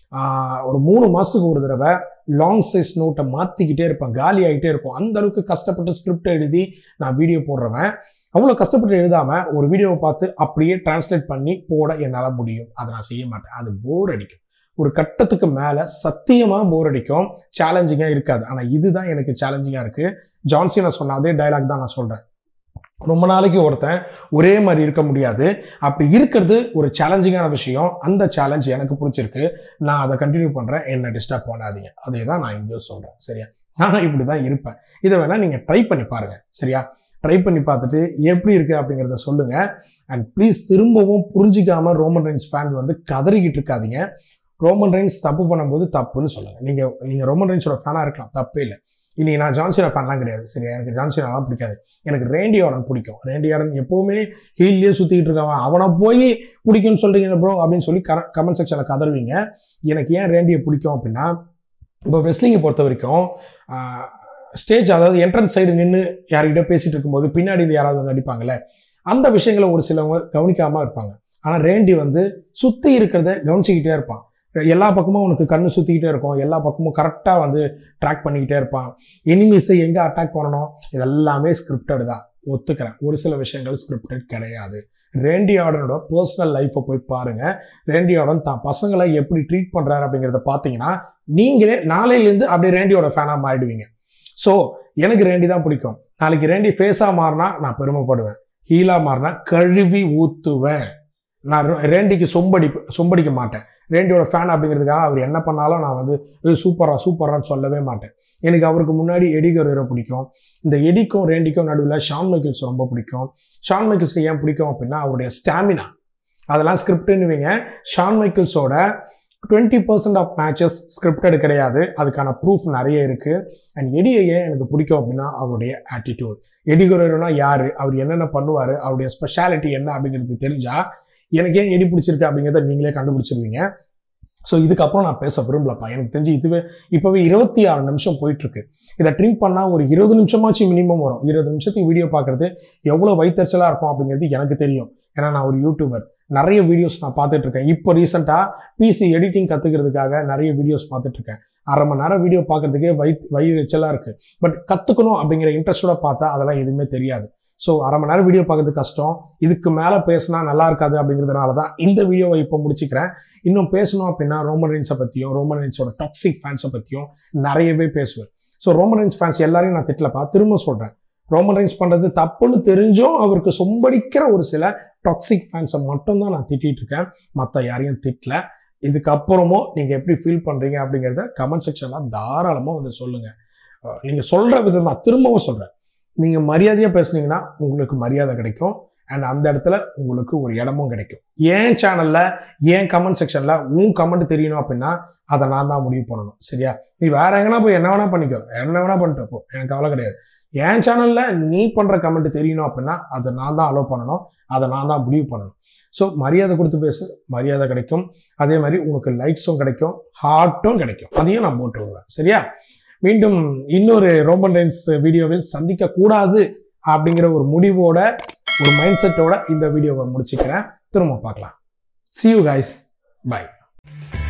ஆஹ் ஒரு மூணு மாசத்துக்கு ஒரு தடவை லாங் சைஸ் நோட்டை மாற்றிக்கிட்டே இருப்பேன் காலி ஆகிட்டே இருக்கும் அந்த அளவுக்கு கஷ்டப்பட்டு ஸ்கிரிப்ட் எழுதி நான் வீடியோ போடுறவன் அவ்வளோ கஷ்டப்பட்டு எழுதாம ஒரு வீடியோவை பார்த்து அப்படியே டிரான்ஸ்லேட் பண்ணி போட என்னால் முடியும் அதை நான் செய்ய மாட்டேன் அது போர் அடிக்கும் ஒரு கட்டத்துக்கு மேலே சத்தியமாக போர் அடிக்கும் சேலஞ்சிங்காக இருக்காது ஆனால் இதுதான் எனக்கு சேலஞ்சிங்காக இருக்குது ஜான்சினா சொன்ன அதே டைலாக் தான் நான் சொல்கிறேன் ரொம்ப நாளைக்கு ஒருத்தன் ஒரே மாதிரி இருக்க முடியாது அப்படி இருக்கிறது ஒரு சேலஞ்சிங்கான விஷயம் அந்த சேலஞ்ச் எனக்கு பிடிச்சிருக்கு நான் அதை கண்டினியூ பண்ணுறேன் என்ன டிஸ்டர்ப் பண்ணாதீங்க அதே தான் நான் இங்கேயும் சொல்கிறேன் சரியா நான் இப்படி தான் இருப்பேன் இதை வேணால் நீங்கள் ட்ரை பண்ணி பாருங்கள் சரியா ட்ரை பண்ணி பார்த்துட்டு எப்படி இருக்குது அப்படிங்கிறத சொல்லுங்கள் அண்ட் ப்ளீஸ் திரும்பவும் புரிஞ்சிக்காம ரோமன் ரைன்ஸ் ஃபேன் வந்து கதறிக்கிட்டு இருக்காதீங்க ரோமன் ரைன்ஸ் தப்பு பண்ணும்போது தப்புன்னு சொல்லுங்கள் நீங்கள் நீங்கள் ரோமன் ரைன்ஸோட ஃபேனாக இருக்கலாம் தப்பே இல்லை இனி நான் ஜான்சினா ஃபேன்லாம் கிடையாது சரியா எனக்கு ஜான்சினாலாம் பிடிக்காது எனக்கு ரேண்டி ஆர்டன் பிடிக்கும் ரேண்டி ஆர்டன் எப்போவுமே ஹீல்லேயே சுற்றிக்கிட்டு இருக்கான் அவனை போய் பிடிக்கும்னு சொல்கிறீங்க ப்ரோ அப்படின்னு சொல்லி கர கமெண்ட் செக்ஷனில் கதறுவீங்க எனக்கு ஏன் ரேண்டியை பிடிக்கும் அப்படின்னா இப்போ ரெஸ்லிங்கை பொறுத்த வரைக்கும் ஸ்டேஜ் அதாவது என்ட்ரன்ஸ் சைடு நின்று யார்கிட்ட பேசிட்டு இருக்கும்போது பின்னாடி இருந்து யாராவது வந்து அடிப்பாங்கல்ல அந்த விஷயங்களை ஒரு சிலவங்க கவனிக்காமல் இருப்பாங்க ஆனால் ரேண்டி வந்து சுற்றி இருக்கிறத கவனிச்சுக்கிட்டே இருப்பான் எல்லா பக்கமும் உனக்கு கண்ணு சுற்றிக்கிட்டே இருக்கும் எல்லா பக்கமும் கரெக்டாக வந்து ட்ராக் பண்ணிக்கிட்டே இருப்பான் எனிமீஸை எங்கே அட்டாக் பண்ணணும் இதெல்லாமே ஸ்கிரிப்டட் தான் ஒத்துக்கிறேன் ஒரு சில விஷயங்கள் ஸ்கிரிப்டட் கிடையாது ரேண்டி ஆர்டனோட பர்சனல் லைஃப்பை போய் பாருங்க ரேண்டி ஆர்டன் தான் பசங்களை எப்படி ட்ரீட் பண்ணுறாரு அப்படிங்கிறத பார்த்தீங்கன்னா நீங்களே நாளையிலேருந்து அப்படியே ரேண்டியோட ஃபேனாக மாறிடுவீங்க ஸோ எனக்கு ரேண்டி தான் பிடிக்கும் நாளைக்கு ரேண்டி ஃபேஸாக மாறினா நான் பெருமைப்படுவேன் ஹீலாக மாறினா கழுவி ஊற்றுவேன் நான் ரேண்டிக்கு சொம்படி சொம்படிக்க மாட்டேன் ரேண்டியோட ஃபேன் அப்படிங்கிறதுக்காக அவர் என்ன பண்ணாலும் நான் வந்து சூப்பரா சூப்பரான்னு சொல்லவே மாட்டேன் எனக்கு அவருக்கு முன்னாடி எடி கரேரோ பிடிக்கும் இந்த எடிக்கும் ரேண்டிக்கும் நடுவில் ஷான் மைக்கிள்ஸ் ரொம்ப பிடிக்கும் ஷான் மைக்கிள்ஸ் ஏன் பிடிக்கும் அப்படின்னா அவருடைய ஸ்டாமினா அதெல்லாம் ஸ்கிரிப்டுன்னுவீங்க ஷான் மைக்கிள்ஸோட twenty percent of matches scripted கிடையாது அதுக்கான ப்ரூஃப் நிறைய இருக்கு அண்ட் எடியை ஏன் எனக்கு பிடிக்கும் அப்படின்னா அவருடைய ஆட்டிடியூட் எடி குரேரோனா யாரு அவர் என்னென்ன பண்ணுவார் அவருடைய ஸ்பெஷாலிட்டி என்ன அப்படிங்கிறது தெரிஞ்சா எனக்கு ஏன் எடி பிடிச்சிருக்கு அப்படிங்கிறத நீங்களே கண்டுபிடிச்சிருவீங்க ஸோ இதுக்கப்புறம் நான் பேச விரும்பலப்பா எனக்கு தெரிஞ்சு இதுவே இப்போவே இருபத்தி ஆறு நிமிஷம் போயிட்டு இருக்கு இதை ட்ரிம் பண்ணால் ஒரு இருபது நிமிஷமாச்சும் மினிமம் வரும் இருபது நிமிஷத்துக்கு வீடியோ பார்க்குறது எவ்வளோ வைத்தறிச்சலாக இருக்கும் அப்படிங்கிறது எனக்கு தெரியும் ஏன்னா நான் ஒரு யூடியூபர் நிறைய வீடியோஸ் நான் பார்த்துட்டு இருக்கேன் இப்போ ரீசெண்டாக பிசி எடிட்டிங் கற்றுக்கிறதுக்காக நிறைய வீடியோஸ் பார்த்துட்டு இருக்கேன் அரை மணி நேரம் வீடியோ பார்க்கறதுக்கே வை வயிறு எச்சலாக இருக்குது பட் கற்றுக்கணும் அப்படிங்கிற இன்ட்ரெஸ்டோட பார்த்தா அதெல்லாம் எதுவுமே தெரியாது ஸோ அரை மணி நேரம் வீடியோ பார்க்கறது கஷ்டம் இதுக்கு மேலே பேசினா நல்லா இருக்காது அப்படிங்கிறதுனால தான் இந்த வீடியோவை இப்போ முடிச்சுக்கிறேன் இன்னும் பேசணும் அப்படின்னா ரோமன் ரீன்ஸை பற்றியும் ரோமன் ரீன்ஸோட டாக்ஸிக் ஃபேன்ஸை பற்றியும் நிறையவே பேசுவேன் ஸோ ரோமன் ரீன்ஸ் ஃபேன்ஸ் எல்லாரையும் நான் திட்டலப்பா திரும்ப சொல்கிறேன் ரோமன் ரீன்ஸ் பண்ணுறது தப்புன்னு தெரிஞ்சும் அவருக்கு சொம்படிக்கிற ஒரு சில டாக்ஸிக் ஃபேன்ஸை மட்டும்தான் நான் திட்டிட்டு இருக்கேன் மற்ற யாரையும் திட்டல இதுக்கப்புறமும் நீங்கள் எப்படி ஃபீல் பண்ணுறீங்க அப்படிங்கிறத கமெண்ட் செக்ஷனில் தாராளமாக வந்து சொல்லுங்கள் நீங்கள் சொல்கிற விதம் தான் திரும்பவும் சொல்கிறேன் நீங்கள் மரியாதையாக பேசுனீங்கன்னா உங்களுக்கு மரியாதை கிடைக்கும் அண்ட் அந்த இடத்துல உங்களுக்கு ஒரு இடமும் கிடைக்கும் ஏன் சேனலில் ஏன் கமெண்ட் செக்ஷனில் உன் கமெண்ட் தெரியணும் அப்படின்னா அதை நான் தான் முடிவு பண்ணணும் சரியா நீ வேற எங்கன்னா போய் என்ன வேணா பண்ணிக்கோ என்ன வேணா பண்ணிட்டு போ எனக்கு கவலை கிடையாது என் சேனலில் நீ பண்ணுற கமெண்ட் தெரியணும் அப்படின்னா அதை நான் தான் அலோவ் பண்ணணும் அதை நான் தான் முடிவு பண்ணணும் ஸோ மரியாதை கொடுத்து பேசு மரியாதை கிடைக்கும் அதே மாதிரி உனக்கு லைக்ஸும் கிடைக்கும் ஹார்ட்டும் கிடைக்கும் அதையும் நான் போட்டு விடுவேன் சரியா மீண்டும் இன்னொரு ரோமன் டைன்ஸ் வீடியோவில் சந்திக்க கூடாது அப்படிங்கிற ஒரு முடிவோட ஒரு மைண்ட் செட்டோட இந்த வீடியோவை முடிச்சுக்கிறேன் திரும்ப பார்க்கலாம் see you guys bye